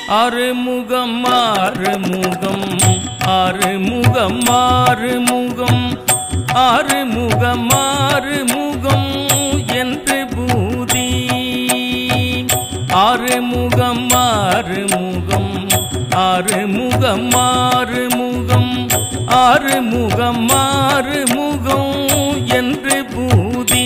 அறுமுகம் ஆறுமுகம் ஆறுமுகம் ஆறுமுகம் ஆறுமுகம் ஆறுமுகம் என்று பூதி ஆறுமுகம் ஆறுமுகம் ஆறுமுகம் ஆறுமுகம் ஆறுமுகம் ஆறுமுகம் என்று பூதி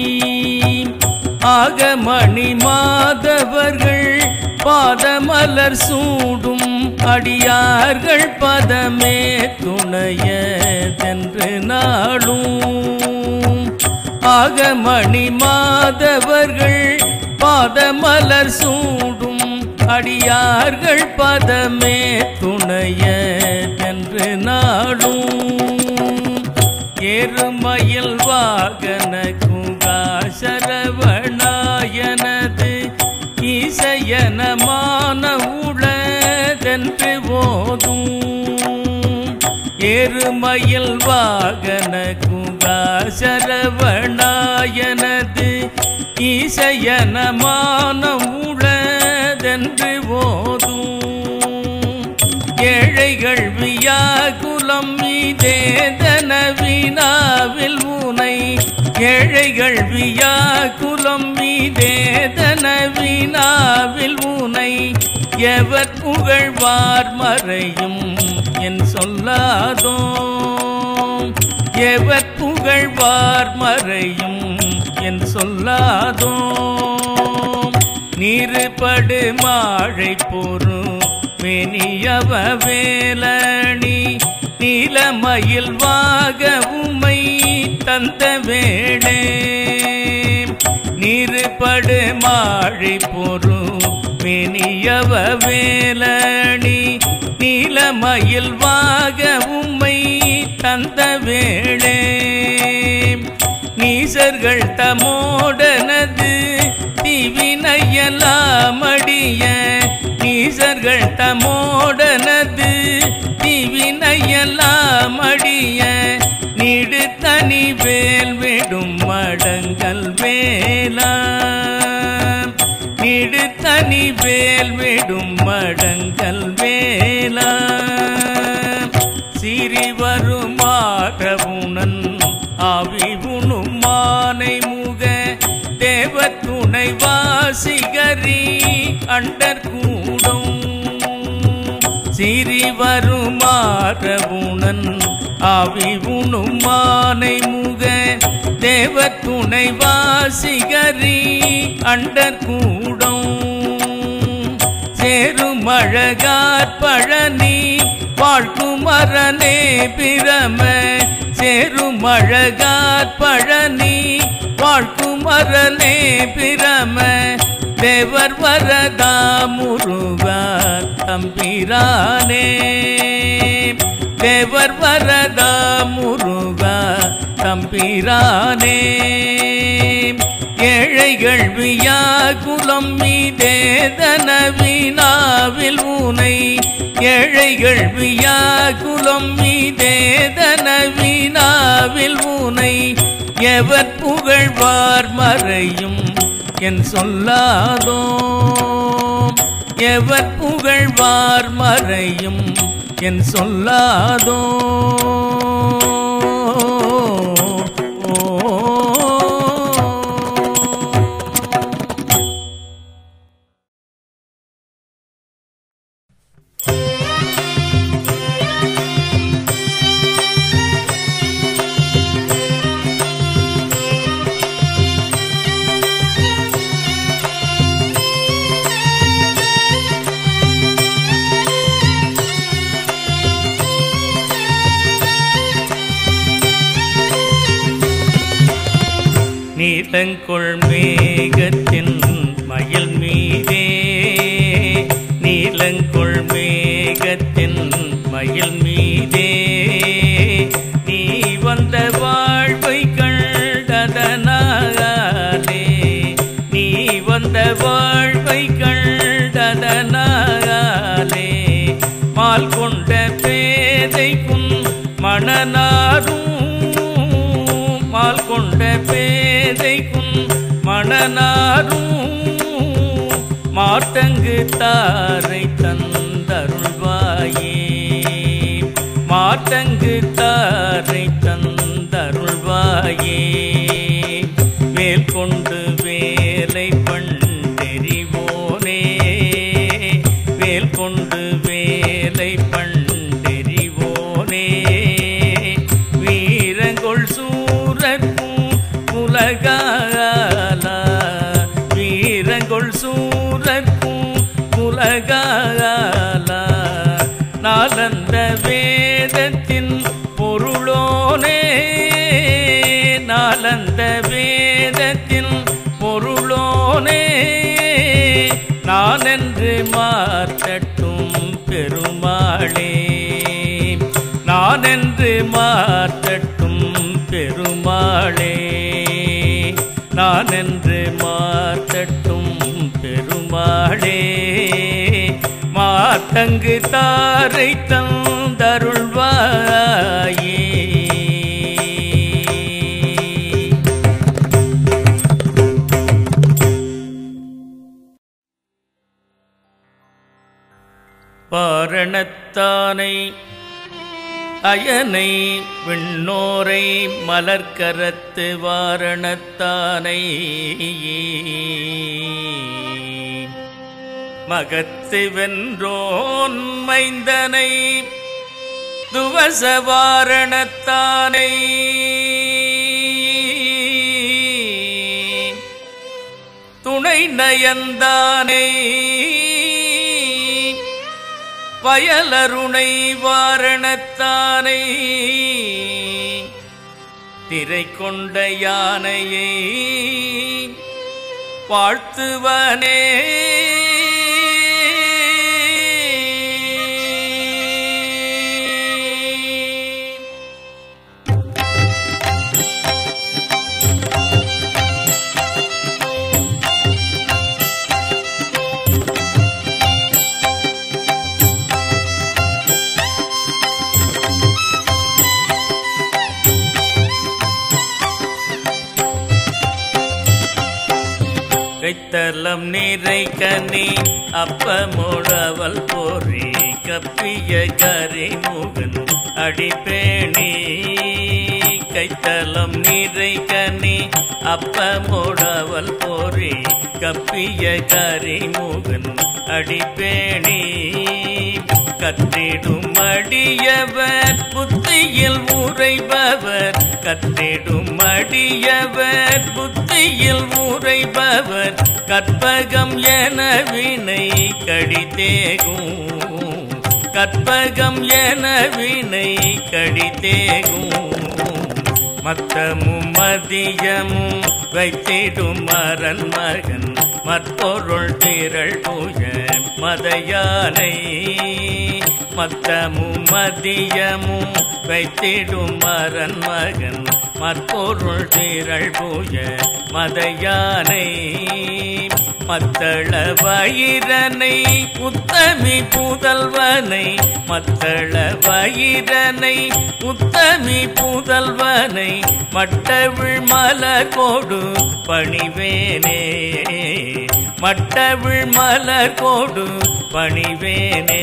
ஆகமணி மாதவர்கள் பாதமலர் சூடும் அடியார்கள் பதமே துணையதென்று நாளும் ஆகமணி மாதவர்கள் பாதமலர் சூடும் அடியார்கள் பதமே துணையதென்று நாளும் எருமயில் வாகன குகாசரவணாயனது இசையனமான உளதென்று போதும் எருமயில் வாகன குகாசரவணாயனது இசையனமான உளதென்று போதும் ஏழைகள் வியாகுலம் மீதேதன வினாவில் உனை ஏழைகள் வியாகுலம் மீதேதன வினாவில் உனை எவர் புகழ்வார் மறையும் என் சொல்லாதோ எவர் புகழ்வார் மறையும் என் சொல்லாதோ நீருபடு மாழை பொறும் மெனியவ வேலணி நீலமயில் வாக உமை தந்த வேளே நீருபடு மாழை பொறும் மெனியவ வேலணி நீலமயில் வாக உமை தந்த வேளே நீசர்கள் தமோடனது திவினையலாமடிய நீசர்கள் தமோடனது திவினையலாமடிய நீடு தனி வேல் விடும் மடங்கள் வேலா நீடு தனி வேல் விடும் மடங்கள் வேலா சிறி வருமாறவுணன் ஆவி உணும் மானை முக தேவ துணை வாசிகரி அண்டர் கூடும் சிறி வருமாறவுணன் ஆவி உணும் மானை முக தேவ துணை வாசிகரி அண்டர் கூடும் சேரும் அழகார் பழனி வாழ்க்குமரனே பிரம சேரும் அழகார் பழனி வாழ்க்குமரனே பிரம தேவர் வரதா முருகா தம்பிரானே தேவர் வரதா முருகா தம்பிரானே ஏழைகள் வியாகுலம் மீதேதன வினாவில் உனை ஏழைகள் வியாகுலம் மீதேதன வினாவில் உனை எவர் புகழ்வார் மறையும் என் சொல்லாதோ எவர் புகழ்வார் மறையும் என் சொல்லாதோ நீலங்கொள் மேகத்தின் மயில் மீதே நீலங்கொள் மேகத்தின் மயில் மீதே நீ வந்த வாழ்வை கண்டதனாலே நீ வந்த வாழ்வை கண்டதனாலே மால் கொண்ட பேதைக்கும் மணனாரும் மால் கொண்ட பேதைக்கும் மணனாரும் மாட்டங்கு தாரை தந்த கொள் சூரக்கும் உலகாலா நாலந்த வேதத்தின் பொருளோனே நாலந்த வேதத்தின் பொருளோனே நான் என்று மாற்றட்டும் பெருமாளே நான் என்று மாற்றட்டும் பெருமாளே நான் என்று மாற்றட்டும் பெருமாளே மாத்தங்கு தாரை தந்தருள்வாயே பாரணத்தானை அயனை விண்ணோரை மலர்க்கரத்து வாரணத்தானை மகத்து வென்றோன் மைந்தனை துவச வாரணத்தானை துணை நயந்தானை வயலருணை வாரணத்தானை திரை கொண்ட யானையை வாழ்த்துவனே கைத்தலம் நீரை கனி அப்பமுழவல் போரி கப்பிய கரிமுகன் அடிப்பேணி கைத்தலம் நீரை கனி அப்பமுழவல் போரி கப்பிய கரிமுகன் அடிப்பேணி கத்திடும் அடியவர் புத்தியில் உரைபவர் கத்திடும் அடியவர் புத்தியில் உரைபவர் கற்பகம் என வினை கடித்தேகும் கற்பகம் என வினை கடித்தேகும் மத்தமும் மதியமும் வைத்திடும் மரன் மகன் மற்பொருள் திரள் பூஜ மதையானை மத்தமும் மதியமும் வைத்திடும் மரன் மகன் மற்பொருள் திரள் பூஜ மதையானை மத்தள வயிரனை உத்தமி புதல்வனை மத்தள வயிரனை உத்தமி புதல்வனை மட்டவிழ் மலர் கோடு பணிவேனே மட்டவிழ் மலர் கோடு பணிவேனே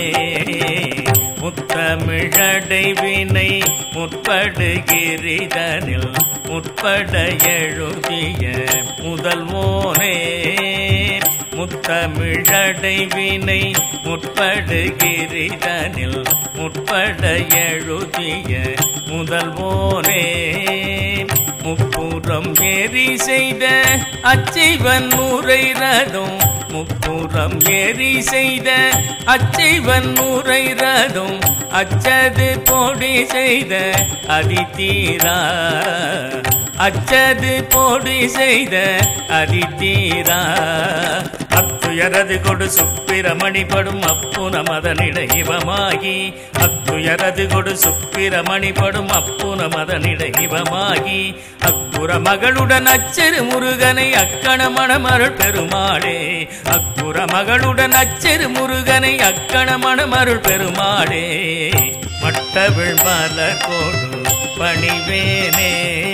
முத்தமிழடைவினை முற்படுகிரிதனில் முற்பட எழுதிய முதல்வோனே முத்தமிழடைவினை முற்படுகிரிதனில் முற்பட எழுதிய முதல்வோனே முப்புறம் ஏறி செய்த அச்சைவன் முறை ரதம் முப்புறம் ஏறி செய்த அச்சைவன் முறை ரதம் அச்சது போடி செய்த அதித்தீரா அச்சது போடி செய்த அதித்தீரா அத்துயரது கொடு சுப்பிரமணி படும் அப்புன மதனிட இவமாகி அத்துயரது கொடு சுப்பிரமணி படும் அப்புன மதனிட இவமாகி அக்குற மகளுடன் அச்சரு முருகனை அக்கண மணமருள் பெருமாளே அக்குற மகளுடன் அச்சரு முருகனை அக்கண மணமருள் பெருமாளே மட்டவிழ் மலர் கோடு பணிவேனே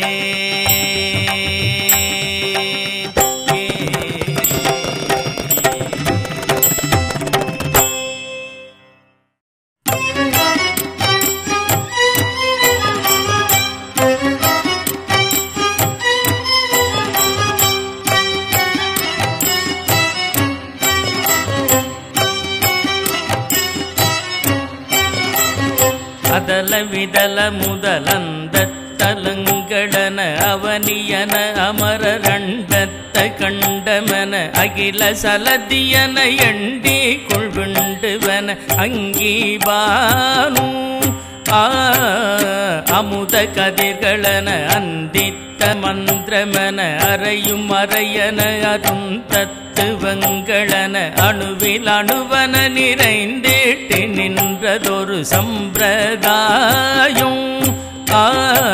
அதல விதல முதலந்த தலங்களன அவனியன அமர ரண்டத்த கண்டமன அகில சலதியன எண்டி கொள்விண்டுவன அங்கீபானு ஆ அமுத கதிர்களன அந்தித்த மந்திரமன அறையும் அறையன அருந்தத்துவங்களன அணுவில் அணுவன நிறைந்திட்டு நின்றதொரு சம்பிரதாயம் ஆ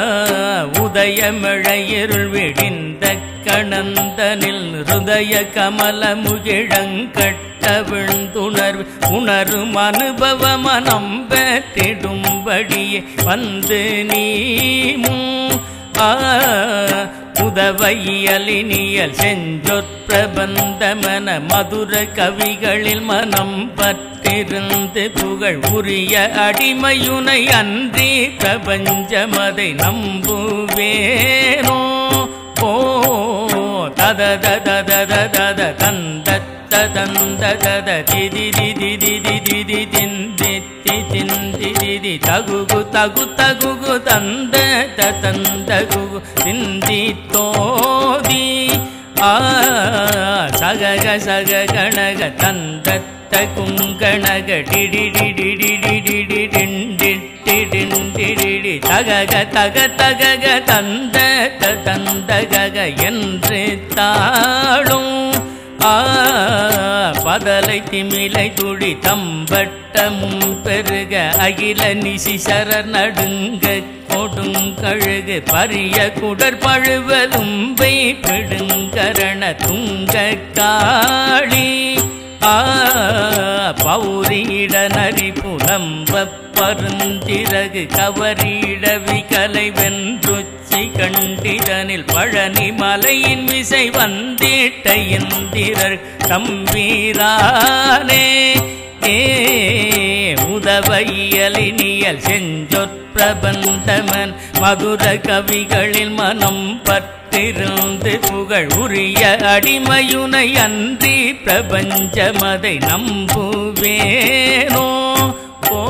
உதயமழையிருள் விழிந்த கணந்தனில் ஹிருதய கமல முகிழங்கட்ட விழுந்துணர்வு உணரும் அனுபவ மனம் பெற்றிடும்படியே வந்து நீமும் ஆ உதவையலினியல் செஞ்சொற்பிரபந்தமன மதுர கவிகளில் மனம் பற்றிருந்து புகழ் உரிய அடிமையுனை அன்றி பிரபஞ்சமதை நம்புவேனோ ஓ தத தத தத தத தந்த தந்த தத திதி திதி திதி திதி திந்தி திந்தி திதி தகுகு தகு தகுகு தந்த தந்த குகு திந்தி தோதி ஆ சகக சக கணக தந்த குங்கணக டிடி டிடி டிடி டிடி டிண்டி டிண்டி தகக தக தகக தந்த தந்த கக என்று தாழும் ஆ பதலை திமிலை துடி தம்பட்டமும் பெருக அகில நிசிசர நடுங்க கொடுங்கழுகு பரிய குடற் பழுவலும் பிடுங்கரண துங்க காளி ஆ பௌரீட நரி புலம்ப பருந்திறகு கவரீட விகலை வென்றுச்சி கண்டிதனில் பழனி மலையின் விசை வந்திட்ட இந்திரர் தம்பீரானே ஏ உதவையலினியல் செஞ்சொற்பிரபந்தமன் மதுர கவிகளில் மனம் பற்றிருந்து புகழ் உரிய அடிமையுனை அன்றி பிரபஞ்சமதை நம்புவேனோ ஓ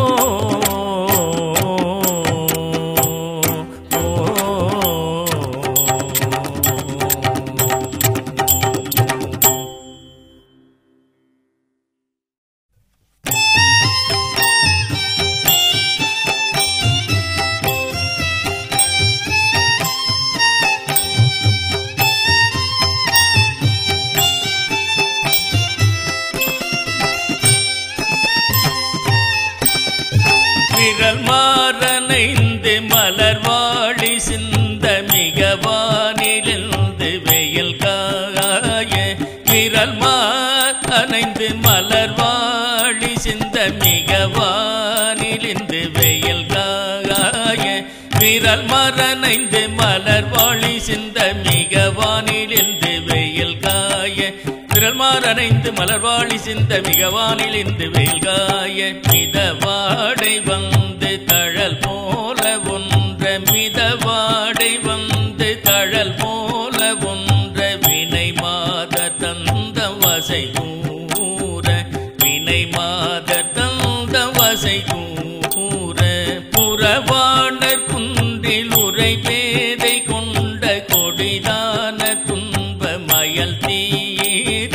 விரல் மாறனைந்து மலர் வாழி சிந்த மிக வானிலிருந்து வெயில் காய விரல் மாறனைந்து மலர் வாழி சிந்த மிக வானிலிருந்து வெயில் காய விரல் மரணைந்து மலர் வாழி சிந்த மிக வானிலிருந்து வெயில் காய விரல் மாறனைந்து மலர்வாழி சிந்த மிகவானில் இன்று வெயில் காய மிதவாடை வந்து தழல் போல ஒன்ற மிதவாடை வந்து தழல் போல ஒன்ற வினை மாத தந்த வசை கூற வினை மாத தந்த வசை கூற புறவாணர் குன்றில் உரை பேதை கொண்ட கொடிதான துன்ப மயல் தீர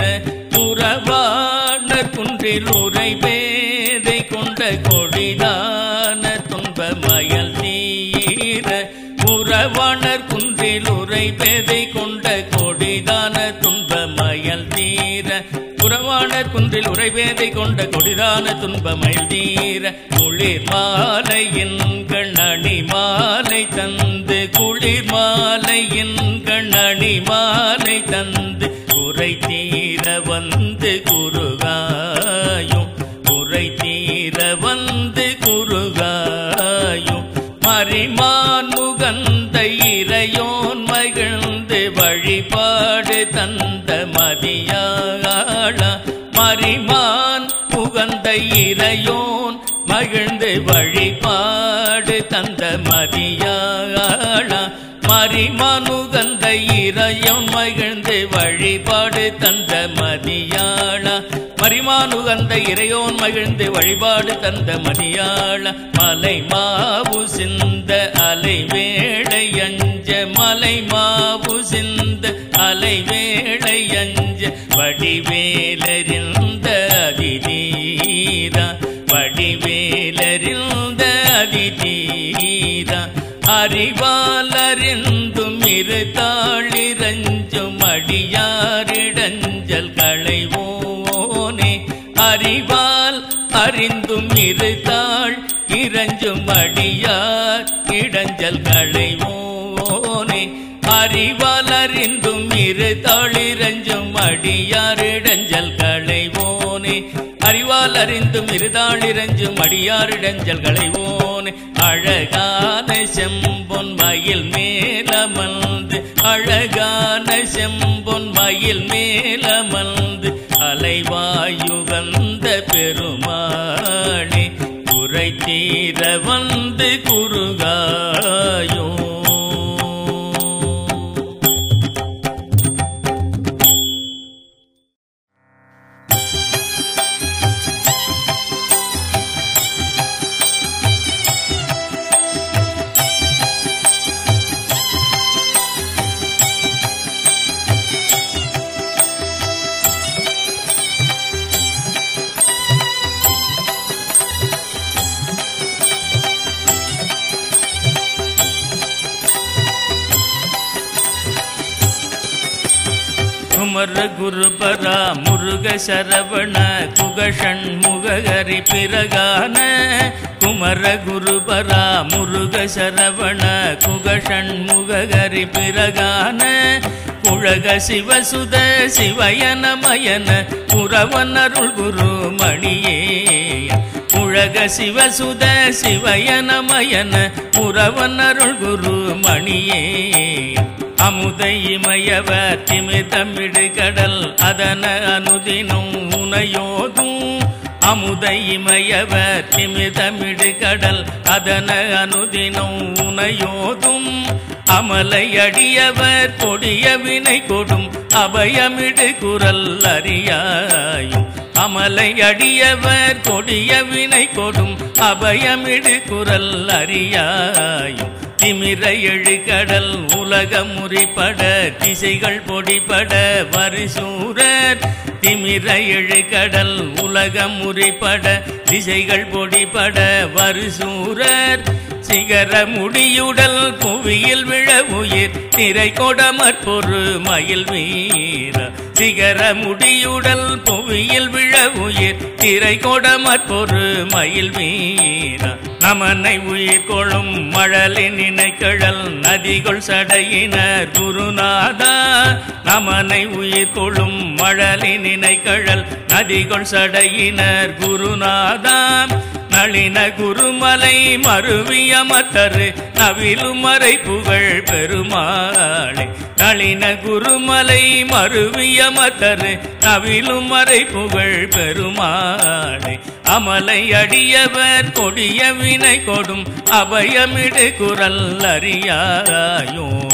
புறவாணர் குன்றில் உரை பேதை கொண்ட கொடிதான துன்ப மயல் தீர புறவாணர் குன்றில் உரை பேதை கொண்ட கொடிதான துன்ப மயல் தீர புறவாணர் குன்றில் உரைவேதை கொண்ட கொடிதான துன்ப மயில் தீர குளிர் மாலையின் கண்ணணி மாலை தந்து குளிர் மாலையின் கண்ணணி மாலை தந்து குறை தீர வந்து குருகாயும் குறை தீர வந்து குருகாயும் மறிமான் முகந்த இறையோன் மகிழ்ந்து வழிபாடு தந்த மதியாள மறிமான் புகந்த இறையோன் மகிழ்ந்து வழிபாடு தந்த மதியாள மறிமானுகந்த இறையோன் மகிழ்ந்து வழிபாடு தந்த மதியாள மரிமானுகந்த இறையோன் மகிழ்ந்து வழிபாடு தந்த மதியாள மலை மாவு சிந்த அலை வேளை அஞ்ச மலை மாவு சிந்த அலைவேளை அஞ்ச வடிவேலறிந்த அதிதீரா வடிவேலறிந்த அதிதீரா அறிவாலறிந்தும் இரு தாளிரஞ்சும் அடியாரிடஞ்சல் களைவோனே அறிவால் அறிந்தும் இரு தாள் இறஞ்சும் அடியார் இடஞ்சல் களைவோனே அறிவால் அறிந்தும் இரு தாளிரஞ்சும் அடியாரிடஞ்சல் களைவோனே அறிவால் அறிந்தும் இருதாளிரஞ்சும் அடியாரிடஞ்சல் களைவோனே அழகான செம்பொன் மயில் மேலமர்ந்து அழகான செம்பொன் மயில் மேலமர்ந்து அலைவாயுகந்த பெருமானே குறை தீர வந்து குறுகாயோ குமர குருபரா முருக சரவண குகஷண் முககரி பிரகான குமர குருபரா முருக சரவண குகஷண் முககரி பிரகான குழக சிவசுத சிவயனமயன புறவனருள் குரு மணியே உலக சிவசுத சிவயனமயன புறவனருள் குரு மணியே அமுதை இமயவ திமிதமிடு கடல் அதன அனுதினும் உனையோதும் அமுதை இமயவ திமிதமிடு கடல் அதன அனுதினும் உனையோதும் அமலை அடியவர் கொடிய வினை கொடும் அபயமிடு குரல் அறியாயும் அமலை அடியவர் கொடிய வினை கொடும் அபயமிடு குரல் அறியாயும் திமிர எழுகடல் உலக முறிப்பட திசைகள் பொடிபட வரிசூரர் திமிர எழுகடல் உலக முறிப்பட திசைகள் பொடிபட வரிசூரர் சிகர முடியுடல் புவியில் விழ உயிர் திரை கொடமற் பொரு மயில் வீர சிகர முடியுடல் புவியில் விழ உயிர் திரை கொடமற் பொரு மயில் வீர நமனை உயிர் கொழும் மழலின் இணைக்கழல் நதிகள் சடையினர் குருநாதா நமனை உயிர் கொழும் மழலின் இணைக்கழல் நதிகள் சடையினர் குருநாதா நளின குருமலை மருவியமத்தரு நவிலுமறை புகழ் பெருமாளே நளின குருமலை மருவியமத்தரு நவிலுமறை புகழ் பெருமாளே அமலை அடியவர் கொடிய வினை கொடும் அபயமிடு குரல் அறியாயோ